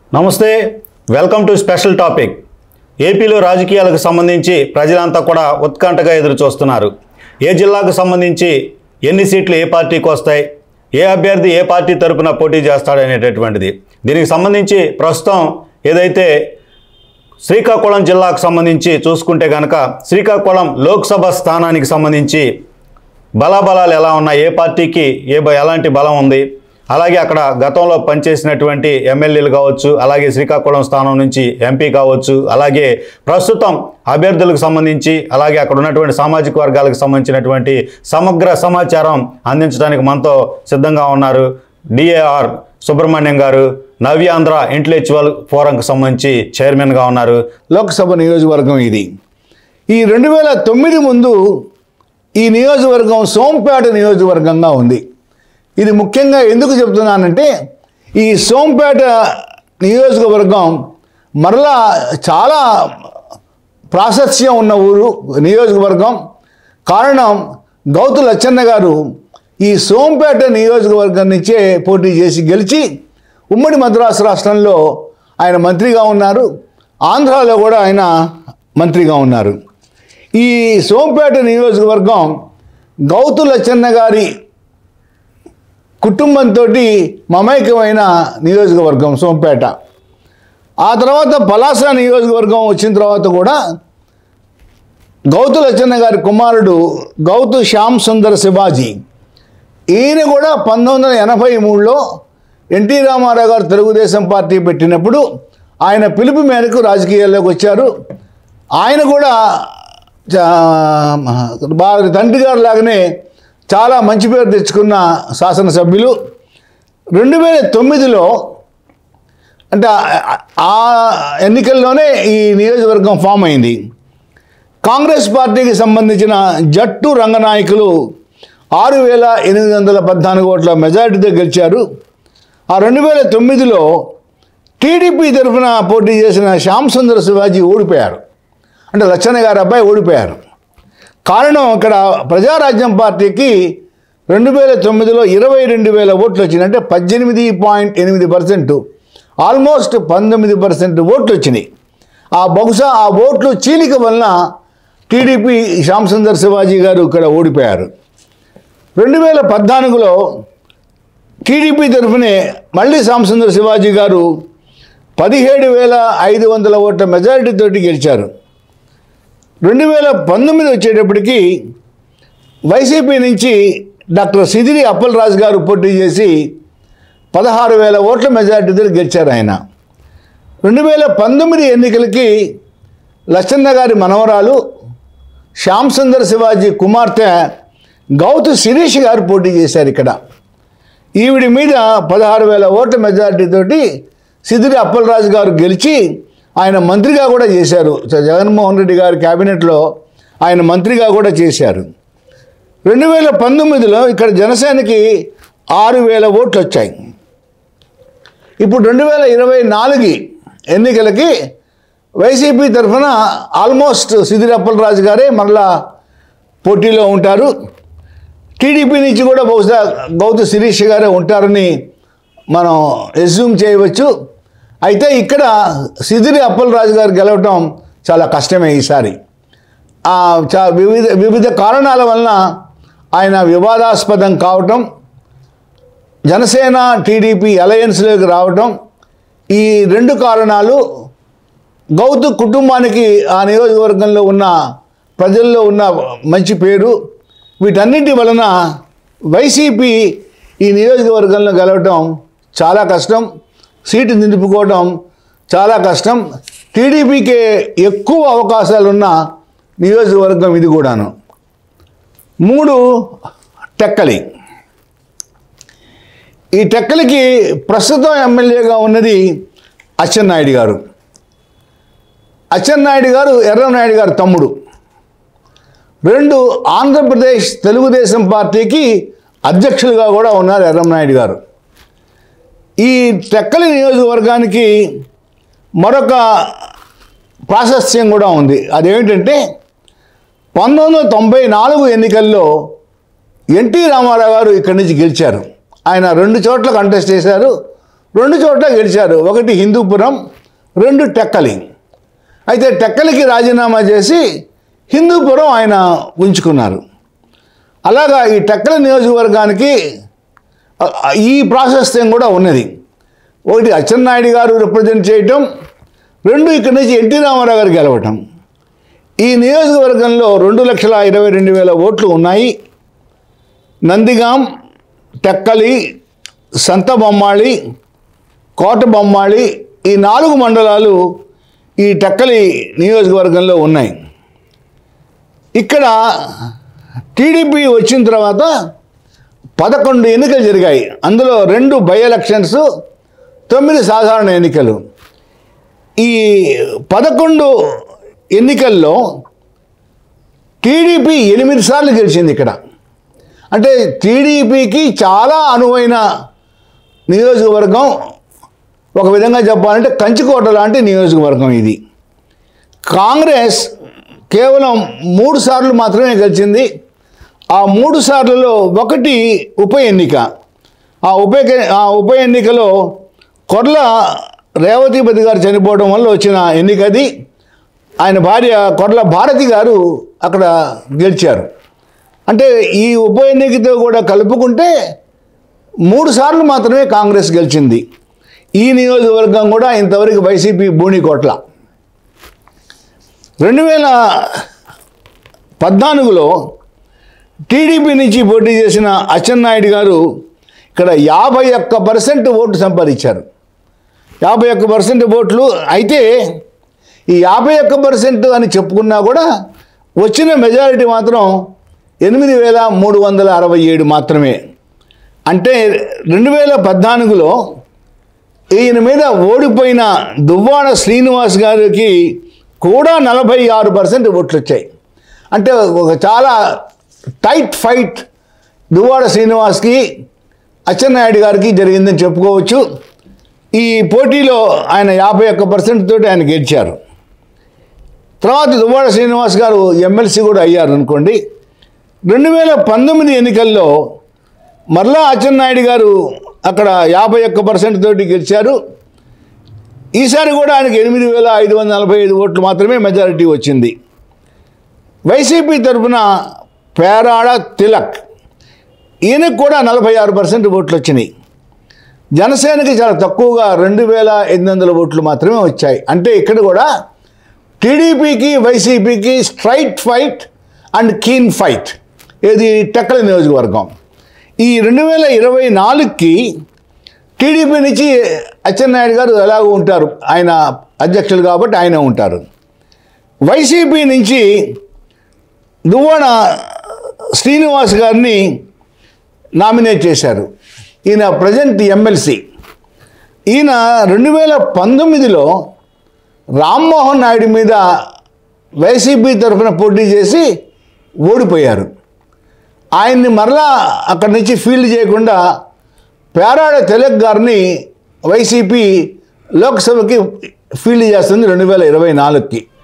నమస్తే welcome to special topic ఏపీలో రాజకీయాలకు సంబంధించి ప్రజలంతా కూడా ఉత్కంఠగా ఎదురు చూస్తున్నారు ఏ జిల్లాకు సంబంధించి ఎన్ని సీట్లు ఏ పార్టీకి వస్తాయి ఏ అభ్యర్థి ఏ పార్టీ తరపున పోటీ చేస్తాడనేటటువంటిది దీనికి సంబంధించి ప్రస్తుతం ఏదైతే శ్రీకాకుళం జిల్లాకు సంబంధించి చూసుకుంటే కనుక శ్రీకాకుళం లోక్సభ స్థానానికి సంబంధించి బలాబలాలు ఎలా ఉన్నాయి ఏ పార్టీకి ఏ బ- ఎలాంటి బలం ఉంది అలాగే అక్కడ గతంలో పనిచేసినటువంటి ఎమ్మెల్యేలు కావచ్చు అలాగే శ్రీకాకుళం స్థానం నుంచి ఎంపీ కావచ్చు అలాగే ప్రస్తుతం అభ్యర్థులకు సంబంధించి అలాగే అక్కడ ఉన్నటువంటి సామాజిక వర్గాలకు సంబంధించినటువంటి సమగ్ర సమాచారం అందించడానికి మనతో సిద్ధంగా ఉన్నారు డిఏఆర్ సుబ్రహ్మణ్యం గారు నవ్యాంధ్ర ఇంటలెక్చువల్ ఫోరంకి సంబంధించి చైర్మన్గా ఉన్నారు లోక్సభ నియోజకవర్గం ఇది ఈ రెండు వేల తొమ్మిది ముందు ఈ నియోజకవర్గం సోంపేట నియోజకవర్గంగా ఉంది ఇది ముఖ్యంగా ఎందుకు చెప్తున్నానంటే ఈ సోంపేట నియోజకవర్గం మరలా చాలా ప్రాశస్యం ఉన్న ఊరు నియోజకవర్గం కారణం గౌతు లచ్చన్న గారు ఈ సోంపేట నియోజకవర్గం నుంచే పోటీ చేసి గెలిచి ఉమ్మడి మద్రాసు రాష్ట్రంలో ఆయన మంత్రిగా ఉన్నారు ఆంధ్రాలో కూడా ఆయన మంత్రిగా ఉన్నారు ఈ సోంపేట నియోజకవర్గం గౌతు లచ్చన్న గారి కుటుంబంతో మమైకమైన నియోజకవర్గం సోంపేట ఆ తర్వాత పలాస నియోజకవర్గం వచ్చిన తర్వాత కూడా గౌతు లచ్చన్న గారి కుమారుడు గౌతు శ్యామ్ సుందర్ శివాజీ ఈయన కూడా పంతొమ్మిది వందల ఎనభై మూడులో ఎన్టీ రామారావు గారు తెలుగుదేశం పార్టీ పెట్టినప్పుడు ఆయన పిలుపు మేరకు రాజకీయాల్లోకి వచ్చారు ఆయన కూడా చా- వారి తండ్రి గారు లాగానే చాలా మంచి పేరు తెచ్చుకున్న శాసనసభ్యులు రెండు వేల తొమ్మిదిలో అంటే ఆ- ఆ ఎన్నికల్లోనే ఈ నియోజకవర్గం ఫామ్ అయింది కాంగ్రెస్ పార్టీకి సంబంధించిన జట్టు రంగనాయకులు ఆరు వేల ఎనిమిది వందల పద్నాలుగు ఓట్ల మెజారిటీతో గెలిచారు ఆ రెండు వేల తొమ్మిదిలో టీడీపీ తరఫున పోటీ చేసిన శ్యామ్ సుందర్ శివాజీ ఓడిపోయారు అంటే లచ్చన్న గారి అబ్బాయి ఓడిపోయారు కారణం ఇక్కడ ప్రజారాజ్యం పార్టీకి రెండు వేల తొమ్మిదిలో ఇరవై రెండు వేల ఓట్లు వచ్చినాయి అంటే పద్దెనిమిది పాయింట్ ఎనిమిది పర్సెంట్ ఆల్మోస్ట్ పంతొమ్మిది పర్సెంట్ ఓట్లు వచ్చినాయి ఆ బహుశా ఆ ఓట్లు చీలిక వలన టీడీపీ శ్యామ్ సుందర్ శివాజీ గారు ఇక్కడ ఓడిపోయారు రెండు వేల పద్నాలుగులో టీడీపీ తరఫునే మళ్ళీ శ్యామ్ సుందర్ శివాజీ గారు పదిహేడు వేల ఐదు వందల ఓట్ల మెజారిటీతోటి గెలిచారు రెండు వేల పంతొమ్మిది వచ్చేటప్పటికి వైసీపీ నుంచి డాక్టర్ సిదిరి అప్పలరాజు గారు పోటీ చేసి పదహారు వేల ఓట్ల మెజారిటీతో గెలిచారు ఆయన రెండు వేల పంతొమ్మిది ఎన్నికలకి లచ్చన్న గారి మనవరాలు శ్యామ్ సుందర్ శివాజీ కుమార్తె గౌతు శిరీష్ గారు పోటీ చేశారు ఇక్కడ ఈవిడి మీద పదహారు వేల ఓట్ల మెజారిటీతోటి సిదిరి అప్పలరాజు గారు గెలిచి ఆయన మంత్రిగా కూడా చేశారు జ- జగన్మోహన్ రెడ్డి గారి క్యాబినెట్లో ఆయన మంత్రిగా కూడా చేశారు రెండు వేల పంతొమ్మిదిలో ఇక్కడ జనసేనకి ఆరు వేల ఓట్లు వచ్చాయి ఇప్పుడు రెండు వేల ఇరవై నాలుగు ఎన్నికలకి వైసీపీ తరఫున ఆల్మోస్ట్ సిదిరి అప్పలరాజు గారే మరలా పోటీలో ఉంటారు టీడీపీ నుంచి కూడా బహుశా గౌతు శిరీష్ గారే ఉంటారని మనం ఎస్యూమ్ చేయవచ్చు అయితే ఇక్కడ సిదిరి అప్పలరాజు గారు గెలవటం చాలా కష్టమే ఈసారి ఆ, చా వివిధ వివిధ కారణాల వలన ఆయన వివాదాస్పదం కావటం జనసేన టీడీపీ అలయన్స్లోకి రావటం ఈ రెండు కారణాలు గౌతు కుటుంబానికి ఆ నియోజకవర్గంలో ఉన్న ప్రజల్లో ఉన్న మంచి పేరు వీటన్నిటి వలన వైసీపీ ఈ నియోజకవర్గంలో గెలవటం చాలా కష్టం సీటు నిలుపుకోవడం చాలా కష్టం టీడీపీకే ఎక్కువ అవకాశాలున్న నియోజకవర్గం ఇది కూడాను మూడు టెక్కలి ఈ టెక్కలికి ప్రస్తుతం ఎమ్మెల్యేగా ఉన్నది అచ్చెన్నాయుడు గారు అచ్చెన్నాయుడు గారు ఎర్రనాయుడు గారు తమ్ముడు రెండు ఆంధ్రప్రదేశ్ తెలుగుదేశం పార్టీకి అధ్యక్షులుగా కూడా ఉన్నారు ఎర్రంనాయుడు గారు ఈ టెక్కలి నియోజకవర్గానికి మరొక ప్రాశస్త్యం కూడా ఉంది అదేమిటంటే పంతొమ్మిది వందల తొంభై నాలుగు ఎన్నికల్లో ఎన్టీ రామారావు గారు ఇక్కడి నుంచి గెలిచారు ఆయన రెండు చోట్ల కంటెస్ట్ చేశారు రెండు చోట్ల గెలిచారు ఒకటి హిందూపురం రెండు టెక్కలి అయితే టెక్కలికి రాజీనామా చేసి హిందూపురం ఆయన ఉంచుకున్నారు అలాగా ఈ టెక్కల నియోజకవర్గానికి ఆ, ఈ ప్రాసెస్ థింగ్ కూడా ఉన్నది ఒకటి అచ్చెన్నాయుడు గారు రిప్రజెంట్ చేయటం రెండు ఇక్కడి నుంచి ఎన్టీ రామారావు గారు గెలవటం ఈ నియోజకవర్గంలో రెండు లక్షల ఇరవై రెండు వేల ఓట్లు ఉన్నాయి నందిగాం టెక్కలి సంత బొమ్మాళి కోట బొమ్మాళి ఈ నాలుగు మండలాలు ఈ టెక్కలి నియోజకవర్గంలో ఉన్నాయి ఇక్కడ టీడీపీ వచ్చిన తర్వాత పదకొండు ఎన్నికలు జరిగాయి అందులో రెండు బై ఎలక్షన్స్ తొమ్మిది సాధారణ ఎన్నికలు ఈ పదకొండు ఎన్నికల్లో టీడీపీ ఎనిమిది సార్లు గెలిచింది ఇక్కడ అంటే టీడీపీకి చాలా అనువైన నియోజకవర్గం ఒక విధంగా చెప్పాలంటే కంచుకోట లాంటి నియోజకవర్గం ఇది కాంగ్రెస్ కేవలం మూడు సార్లు మాత్రమే గెలిచింది ఆ మూడు సార్లలో ఒకటి ఉప ఎన్నిక ఆ ఉప ఆ ఉప ఎన్నికలో కొర్ల రేవతిపతి గారు చనిపోవడం వల్ల వచ్చిన ఎన్నిక అది ఆయన భార్య కొర్ల భారతి గారు అక్కడ గెలిచారు అంటే ఈ ఉప ఎన్నికతో కూడా కలుపుకుంటే మూడు సార్లు మాత్రమే కాంగ్రెస్ గెలిచింది ఈ నియోజకవర్గం కూడా ఇంతవరకు వైసీపీ బూణికోట్ల రెండు వేల పద్నాలుగులో టీడీపీ నుంచి పోటీ చేసిన అచ్చెన్నాయుడు గారు ఇక్కడ యాభై ఒక్క పర్సెంట్ ఓటు సంపాదించారు యాభై ఒక్క పర్సెంట్ ఓట్లు అయితే ఈ యాభై ఒక్క పర్సెంట్ అని చెప్పుకున్నా కూడా వచ్చిన మెజారిటీ మాత్రం ఎనిమిది వేల మూడు వందల అరవై ఏడు మాత్రమే అంటే రెండు వేల పద్నాలుగులో ఈయన మీద ఓడిపోయిన దువ్వాడ శ్రీనివాస్ గారికి కూడా నలభై ఆరు పర్సెంట్ ఓట్లు వచ్చాయి అంటే ఒక చాలా టైట్ ఫైట్ దువ్వాడ శ్రీనివాస్కి అచ్చెన్నాయుడు గారికి జరిగిందని చెప్పుకోవచ్చు ఈ పోటీలో ఆయన యాభై ఒక్క పర్సెంట్ తోటి ఆయన గెలిచారు తర్వాత దువ్వాడ శ్రీనివాస్ గారు ఎమ్మెల్సీ కూడా అయ్యారు అనుకోండి రెండు వేల పంతొమ్మిది ఎన్నికల్లో మరలా అచ్చెన్నాయుడు గారు అక్కడ యాభై ఒక్క పర్సెంట్ తోటి గెలిచారు ఈసారి కూడా ఆయనకి ఎనిమిది వేల ఐదు వందల నలభై ఐదు ఓట్లు మాత్రమే మెజారిటీ వచ్చింది వైసీపీ తరఫున పేరాడ తిలక్ ఈయనకు కూడా నలభై ఆరు పర్సెంట్ ఓట్లు వచ్చినాయి జనసేనకి చాలా తక్కువగా రెండు వేల ఎనిమిది వందల ఓట్లు మాత్రమే వచ్చాయి అంటే ఇక్కడ కూడా టీడీపీకి వైసీపీకి straight fight and keen fight ఇది టెక్కల నియోజకవర్గం ఈ రెండు వేల ఇరవై నాలుగుకి టీడీపీ నుంచి అచ్చెన్నాయుడు గారు ఎలాగో ఉంటారు ఆయన అధ్యక్షులు కాబట్టి ఆయన ఉంటారు వైసీపీ నుంచి దువ్వాడ శ్రీనివాస్ గారిని నామినేట్ చేశారు ఈయన ప్రజెంట్ ఎమ్మెల్సీ ఈయన రెండు వేల పంతొమ్మిదిలో రామ్మోహన్ నాయుడు మీద వైసీపీ తరఫున పోటీ చేసి ఓడిపోయారు ఆయన్ని మరలా అక్కడి నుంచి ఫీల్డ్ చేయకుండా పేరాడ తిలక్ గారిని వైసీపీ లోక్సభకి ఫీల్డ్ చేస్తుంది రెండు వేల ఇరవై నాలుగుకి